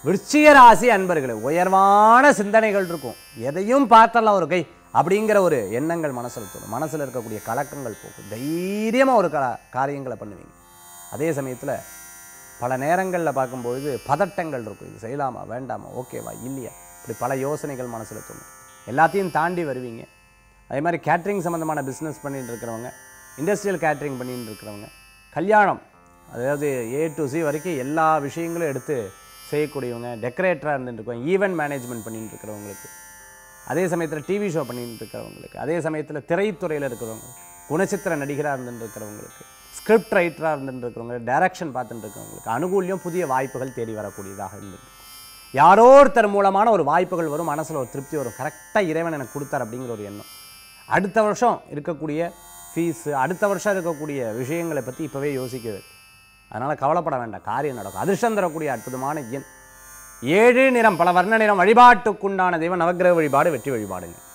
விருச்சிக ராசி அன்பர்களே உயர்வான சிந்தனைகள் இருக்கும் எதையும் பார்த்தரலாம் ஒரு கை அப்படிங்கிற ஒரு எண்ணங்கள் மனசில் தோணும் மனசில் இருக்கக்கூடிய கலக்கங்கள் போகும் தைரியமாக ஒரு கா காரியங்களை பண்ணுவீங்க அதே சமயத்தில் பல நேரங்களில் பார்க்கும்பொழுது பதட்டங்கள் இருக்கும் இது செய்யலாமா வேண்டாமா ஓகேவா இல்லையா இப்படி பல யோசனைகள் மனசில் தோணும் எல்லாத்தையும் தாண்டி வருவீங்க அதே மாதிரி கேட்ரிங் சம்மந்தமான பிஸ்னஸ் பண்ணிட்டு இருக்கிறவங்க இண்டஸ்ட்ரியல் கேட்ரிங் பண்ணிட்டு இருக்கிறவங்க கல்யாணம் அதாவது ஏ டு சி வரைக்கும் எல்லா விஷயங்களும் எடுத்து செய்யக்கூடியவங்க டெக்கரேட்டராக இருந்துட்டு இருக்கவங்க ஈவெண்ட் மேனேஜ்மெண்ட் பண்ணிட்டு இருக்கிறவங்களுக்கு அதே சமயத்தில் டிவி ஷோ பண்ணிட்டு இருக்கிறவங்களுக்கு அதே சமயத்தில் திரைத்துறையில் இருக்கிறவங்க குணச்சித்திர நடிகராக இருந்துட்டு இருக்கிறவங்களுக்கு ஸ்கிரிப்ட் ரைட்டராக இருந்துட்டு இருக்கிறவங்க டைரக்ஷன் பார்த்துட்டு இருக்கிறவங்களுக்கு அனுகூல்யம் புதிய வாய்ப்புகள் தேடி வரக்கூடியதாக இருந்துட்டு இருக்கும். யாரோ ஒருத்தர் மூலமான ஒரு வாய்ப்புகள் வரும் மனசில் ஒரு திருப்தி வரும் கரெக்டாக இறைவன் எனக்கு கொடுத்தார் அப்படிங்கிற ஒரு எண்ணம் அடுத்த வருஷம் இருக்கக்கூடிய ஃபீஸு அடுத்த வருஷம் இருக்கக்கூடிய விஷயங்களை பற்றி இப்போவே யோசிக்க அதனால் கவலைப்பட வேண்டாம் காரியம் நடக்கும் அதிர்ஷ்டம் தரக்கூடிய அற்புதமான எண் ஏழு நிறம் பல வர்ண நிறம் வழிபாட்டுக்குண்டான தெய்வம் நவக்கிரக வழிபாடு வெற்றி வழிபாடுங்க